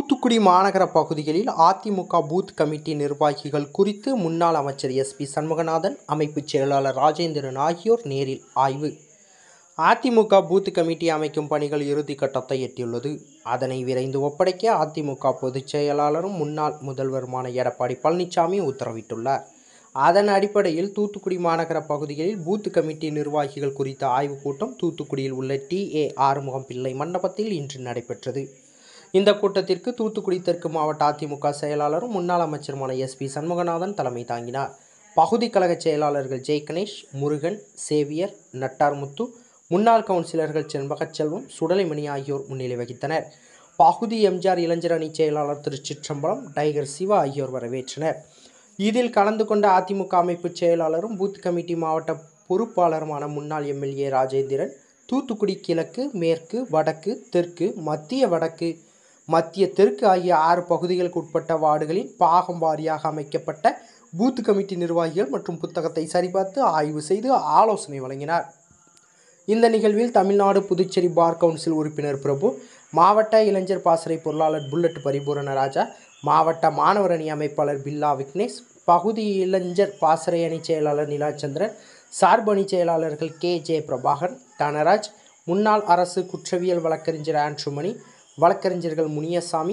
தூத்துக்குடி மாநகர பகுதிகளில் AIADMK booth committee நிர்வாகிகள் குறித்து முன்னாள் அமைச்சர் எஸ்பி சண்முகநாதன் அமைப்புச் செயலாளர் ராஜேந்திரன் ஆகியோர் நேரில் ஆய்வு அதிமுக பூத் கமிட்டி அமைக்கும் பணிகள் இறுதிக்கட்டத்தை எட்டியுள்ளது அதனை விரைந்து ஒப்படைக்க அதிமுக பொதுச் செயலாளரும் முன்னாள் முதல்வருமான எடப்பாடி பழனிசாமி உத்தரவிட்டுள்ளார் அதன் அடிப்படையில் தூத்துக்குடி மாநகர பகுதிகளில் பூத் கமிட்டி நிர்வாகிகள் குறித்த ஆய்வுக் கூட்டம் தூத்துக்குடியில் உள்ள டி ஏ ஆறுமுகம் பிள்ளை மண்டபத்தில் இன்று நடைபெற்றது இந்த கூட்டத்திற்கு தூத்துக்குடி தெற்கு மாவட்ட அதிமுக செயலாளரும் முன்னாள் அமைச்சருமான எஸ்பி சண்முகநாதன் தலைமை தாங்கினார் பகுதி கழக செயலாளர்கள் ஜெய் கணேஷ் முருகன் சேவியர் நட்டார்முத்து முன்னாள் கவுன்சிலர்கள் செண்பகச்செல்வம் சுடலைமணி ஆகியோர் முன்னிலை வகித்தனர் பகுதி எம்ஜிஆர் இளைஞர் அணி செயலாளர் திரு சிற்றம்பலம் டைகர் சிவா ஆகியோர் வரவேற்றனர் இதில் கலந்து கொண்ட அதிமுக அமைப்பு செயலாளரும் பூத் கமிட்டி மாவட்ட பொறுப்பாளருமான முன்னாள் எம்எல்ஏ ராஜேந்திரன் தூத்துக்குடி கிழக்கு மேற்கு வடக்கு தெற்கு மத்திய வடக்கு மத்திய தெற்கு ஆகிய ஆறு பகுதிகளுக்கு உட்பட்ட வார்டுகளில் பாகம் வாரியாக அமைக்கப்பட்ட பூத் கமிட்டி நிர்வாகிகள் மற்றும் புத்தகத்தை சரிபார்த்து ஆய்வு செய்து ஆலோசனை வழங்கினார் இந்த நிகழ்வில் தமிழ்நாடு புதுச்சேரி பார் கவுன்சில் உறுப்பினர் பிரபு மாவட்ட இளைஞர் பாசறை பொருளாளர் புல்லட் பரிபூரண ராஜா மாவட்ட மாணவர் அணி அமைப்பாளர் பில்லா விக்னேஷ் பகுதி இளைஞர் பாசறை அணி செயலாளர் நிலாச்சந்திரன் சார்பு அணி செயலாளர்கள் கே ஜே பிரபாகர் தனராஜ் முன்னாள் அரசு குற்றவியல் வழக்கறிஞர் ஆன்சுமணி வழக்கறிஞர்கள் முனியசாமி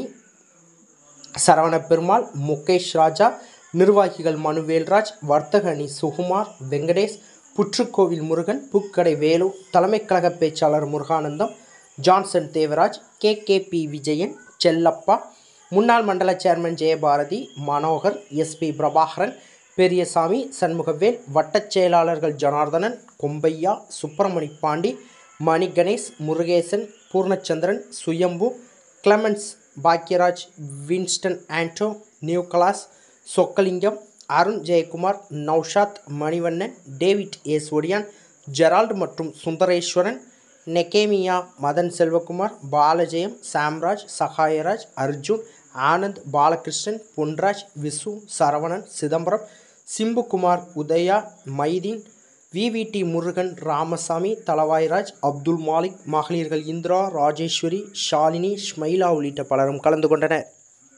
சரவண பெருமாள் முகேஷ் ராஜா நிர்வாகிகள் மனுவேல்ராஜ் வர்த்தக அணி சுகுமார் வெங்கடேஷ் புற்றுக்கோவில் முருகன் பூக்கடை வேலு தலைமை கழக பேச்சாளர் Muruganandam Johnson Devaraj K K P Vijayan Chellappa முன்னாள் மண்டல சேர்மன் ஜெயபாரதி மனோகர் எஸ்பி பிரபாகரன் பெரியசாமி சண்முகவேல் வட்டச் செயலாளர்கள் ஜனார்தனன் கொம்பையா சுப்பிரமணி பாண்டி மணி Ganesh Murugesan Poornachandran Suyambu Clemens Bhagyaraj Winston Anto Nicholas Chockalingam Arun Jayakumar Naushad Manivannan David S ஒடியான் ஜெரால்டு மற்றும் சுந்தரேஸ்வரன் நெகேமியா மதன் செல்வகுமார் பாலஜெயம் சாம்ராஜ் சகாயராஜ் அர்ஜுன் ஆனந்த் பாலகிருஷ்ணன் பொன்ராஜ் விசு சரவணன் சிதம்பரம் சிம்புகுமார் உதயா மைதீன் விவிடி முருகன் ராமசாமி தலவாய்ராஜ் அப்துல் மாலிக் மகளிர்கள் இந்திரா ராஜேஸ்வரி ஷாலினி ஸ்மைலா உள்ளிட்ட பலரும் கலந்து கொண்டனர்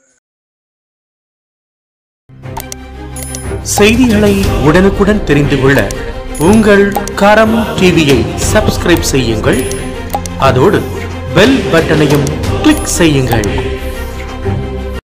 செய்திகளை உடனுக்குடன் தெரிந்து கொள்ள உங்கள் கரம் டிவியை சப்ஸ்கிரைப் செய்யுங்கள் அதோடு பெல் பட்டனையும் கிளிக் செய்யுங்கள்